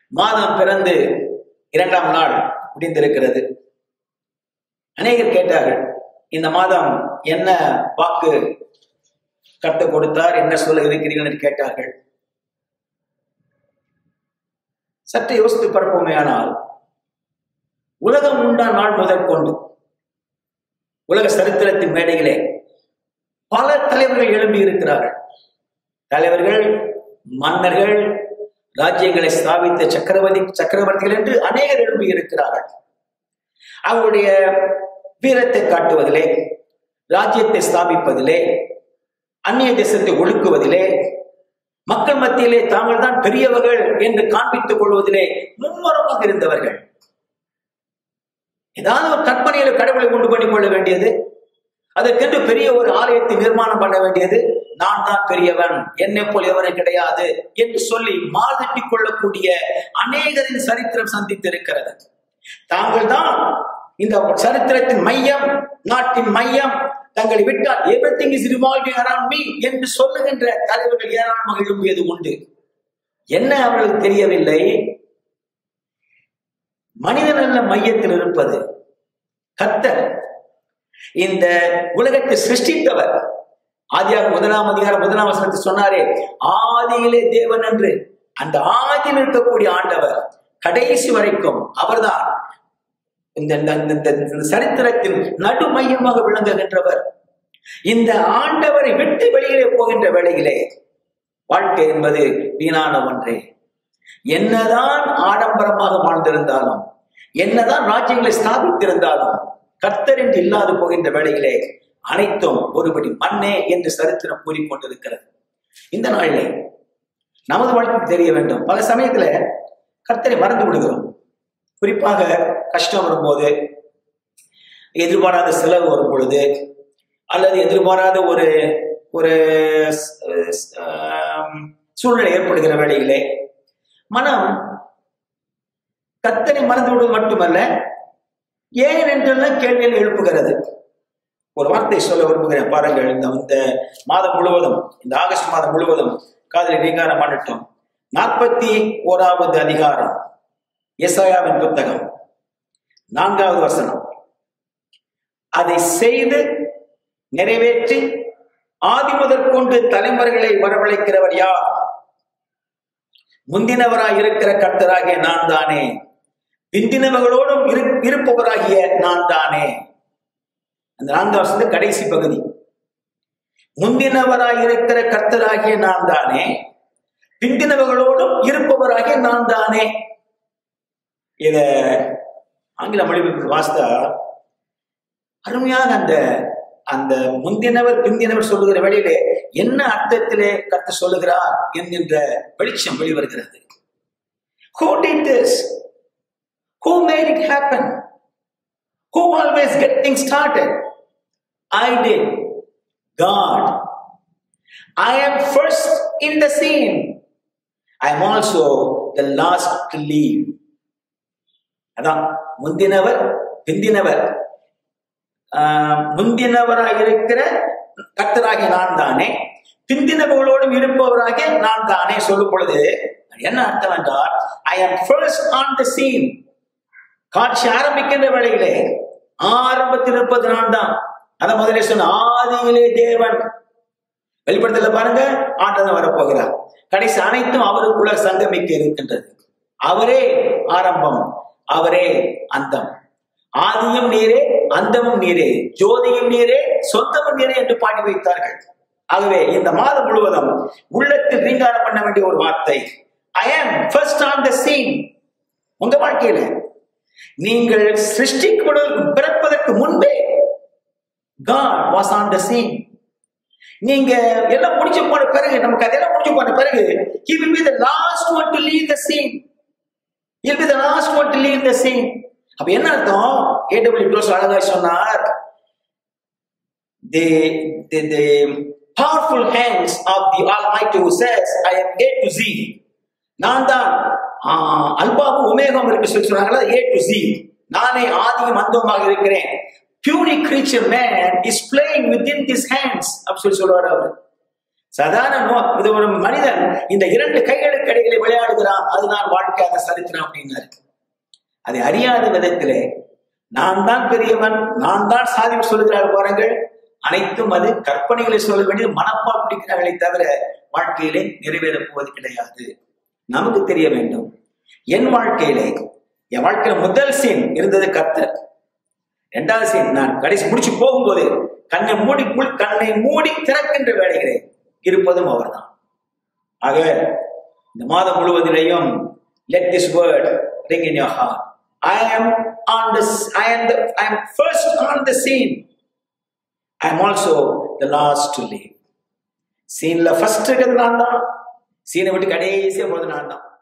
மாதம் பிறந்து இரண்டாம் நாள் முடிந்திருக்கிறது அநேகர் கேட்டார்கள் இந்த மாதம் என்ன வாக்கு கத்து கொடுத்தார் என்ன சொல்ல இருக்கிறீர்கள் என்று கேட்டார்கள் சற்று யோசித்து பார்ப்போமே ஆனால் உலகம் உண்டா நாள் முதற்கொண்டு உலக சரித்திரத்தின் மேடையிலே பல தலைவர்கள் எழும்பி இருக்கிறார்கள் தலைவர்கள் மன்னர்கள் ராஜ்யங்களை ஸ்தாபித்த சக்கரவர்த்தி சக்கரவர்த்திகள் என்று அநேகர் எழும்பி இருக்கிறார்கள் அவருடைய வீரத்தை காட்டுவதிலே ராஜ்யத்தை ஸ்தாபிப்பதிலே அந்நிய தேசத்தை ஒழுக்குவதிலே மக்கள் மத்தியிலே தாங்கள் தான் பெரியவர்கள் என்று காண்பித்துக் கொள்வதிலே மும்முரமாக இருந்தவர்கள் ஏதாவது ஒரு கற்பனையில கடவுளை உண்டு பண்ணி கொள்ள வேண்டியது அதற்கென்று பெரிய ஒரு ஆலயத்தை நிர்மாணம் பண்ண வேண்டியது நான் தான் பெரியவன் என்னை போல் எவரும் கிடையாது என்று சொல்லி மாதட்டி கொள்ளக்கூடிய அநேகரின் சரித்திரம் சந்தித்திருக்கிறது தாங்கள் தான் இந்த சரித்திரத்தின் மையம் நாட்டின் மையம் தங்களை விட்டால் everything is revolving around me என்று சொல்லுகின்ற தலைவர்கள் ஏராளமாக எழும்பியது உண்டு என்ன அவர்களுக்கு தெரியவில்லை மனிதன் அல்ல மையத்தில் இருப்பது கத்தர் இந்த உலகத்தை சிருஷ்டித்தவர் ஆதியாக முதலாம் அதிகாரம் முதலாம் வசனத்தை சொன்னாரே ஆதியிலே தேவன் என்று அந்த ஆதியில் இருக்கக்கூடிய ஆண்டவர் கடைசி வரைக்கும் அவர்தான் இந்த சரித்திரத்தின் நடுமையமாக விளங்குகின்றவர் இந்த ஆண்டவரை விட்டு வெளியிலே போகின்ற வேளையிலே வாழ்க்கை என்பது வீணான ஒன்றே என்னதான் ஆடம்பரமாக வாழ்ந்திருந்தாலும் என்னதான் ராஜ்யங்களை ஸ்தாபித்திருந்தாலும் கர்த்தர் என்று இல்லாது போகின்ற வேளையிலே அனைத்தும் ஒருபடி மண்ணே என்று சரித்திரம் கூறிக்கொண்டிருக்கிறது இந்த நாளிலே நமது வாழ்க்கைக்கு தெரிய வேண்டும் பல சமயத்துல கர்த்தரை மறந்து விடுகிறோம் குறிப்பாக கஷ்டம் வரும்போது எதிர்பாராத செலவு வரும் பொழுது அல்லது எதிர்பாராத ஒரு ஒரு சூழ்நிலை ஏற்படுகிற வேளையிலே மனம் கத்தனை மறந்து விடுவது மட்டுமல்ல ஏன் என்றெல்லாம் கேள்வியில் எழுப்புகிறது ஒரு வார்த்தை சொல்ல விரும்புகிறேன் பாருங்கள் இந்த இந்த மாதம் முழுவதும் இந்த ஆகஸ்ட் மாதம் முழுவதும் காதலி ரீங்காரம் பண்ணட்டும் நாற்பத்தி ஓராவது அதிகாரம் எசாயாவின் புத்தகம் நான்காவது வசனம் அதை செய்து நிறைவேற்றி ஆதி முதற்கொண்டு தலைமுறைகளை வரவழைக்கிறவர் யார் முந்தினவராய் இருக்கிற கர்த்தராகிய நான் தானே பிந்தினவர்களோடும் இருப்பவராகிய நான் தானே அந்த நான்காம் வருஷத்து கடைசி பகுதி முந்தினவராய் இருக்கிற கர்த்தராகிய நான் தானே பிந்தினவர்களோடும் இருப்பவராகிய நான் தானே இத ஆங்கில மொழிபெயர்ப்பு வாஸ்தா அருமையாக அந்த அந்த முந்தினவர் பிந்தினவர் சொல்லுகிற வழியிலே என்ன அர்த்தத்திலே கத்து சொல்லுகிறார் என்கின்ற வெளிச்சம் வெளிவருகிறது Who did this? Who made it happen? Who always get things started? I did. God. I am first in the scene. I am also the last to leave. அதான் முந்தினவர் பிந்தினவர் முந்தினவராக இருக்கிற கத்தராகிய நான் தானே பிந்தினவர்களோடும் இருப்பவராக நான் தானே சொல்லும் பொழுது என்ன அர்த்தம் என்றால் ஐ ஆம் ஃபர்ஸ்ட் ஆன் த சீன் காட்சி ஆரம்பிக்கின்ற வேளையிலே ஆரம்பத்தில் இருப்பது நான் தான் அத முதலே சொன்ன ஆதியிலே தேவன் வெளிப்படுத்தல பாருங்க ஆண்டதான் வரப்போகிறார் கடைசி அனைத்தும் அவருக்குள்ள சங்கமிக்க இருக்கின்றது அவரே ஆரம்பம் அவரே அந்தம் ஆதியும் நீரே அந்தமும் நீரே ஜோதியும் நீரே சொந்தமும் நீரே என்று பாடி வைத்தார்கள் ஆகவே இந்த மாதம் முழுவதும் உள்ளத்தில் ரீங்காரம் பண்ண வேண்டிய ஒரு வார்த்தை ஐ ஆம் ஃபர்ஸ்ட் ஆன் த சீன் உங்க வாழ்க்கையில நீங்கள் சிருஷ்டிக்கப்படுவதற்கு பிறப்பதற்கு முன்பே God was on the scene நீங்க எல்லாம் முடிச்சு போன பிறகு நமக்கு அதெல்லாம் முடிச்சு போன பிறகு he will be the last one to leave the scene he'll be the last one to leave the scene அப்ப என்ன அர்த்தம் ஏடபிள்யூ க்ளோஸ் அழகாய் சொன்னார் the the the powerful hands of the almighty who says i am a to z நான் தான் அல்பாவும் உமேகம் இருக்கு சொல்லி சொன்னாங்களா ஏ டு சி நானே ஆதியும் அந்தமாக இருக்கிறேன் puny creature man is playing with in this hands அப்படி சொல்லி சொல்லுவார் அவர் சாதாரண நோ- இது ஒரு மனிதன் இந்த இரண்டு கைகளுக்கு இடையிலே விளையாடுகிறான் அதுதான் வாழ்க்கையாக சரித்திரம் அப்படின்னாரு அதை அறியாத விதத்திலே நான் தான் பெரியவன் நான் தான் சாதி சொல்லுகிறார் பாருங்கள் அனைத்தும் அது கற்பனைகளை சொல்ல வேண்டியது மனப்பா பிடிக்கிறார்களே தவிர வாழ்க்கையிலே நிறைவேறப் போவது கிடையாது நமக்கு தெரிய வேண்டும் என் வாழ்க்கையிலே என் வாழ்க்கையில முதல் சீன் இருந்தது கர்த்தர் இரண்டாவது சீன் நான் கடைசி முடிச்சு போகும்போது கண்ணை மூடி முள்- கண்ணை மூடி திறக்கின்ற வேலைகளே இருப்பதும் அவர்தான் ஆக இந்த மாதம் முழுவதிலேயும் let this word ring in your heart i am on this i am the i am first on the scene i am also the last to leave சீன்ல ஃபர்ஸ்ட் இருக்கிறது நான் தான் சீனை விட்டு கடைசியா போறது நான் தான்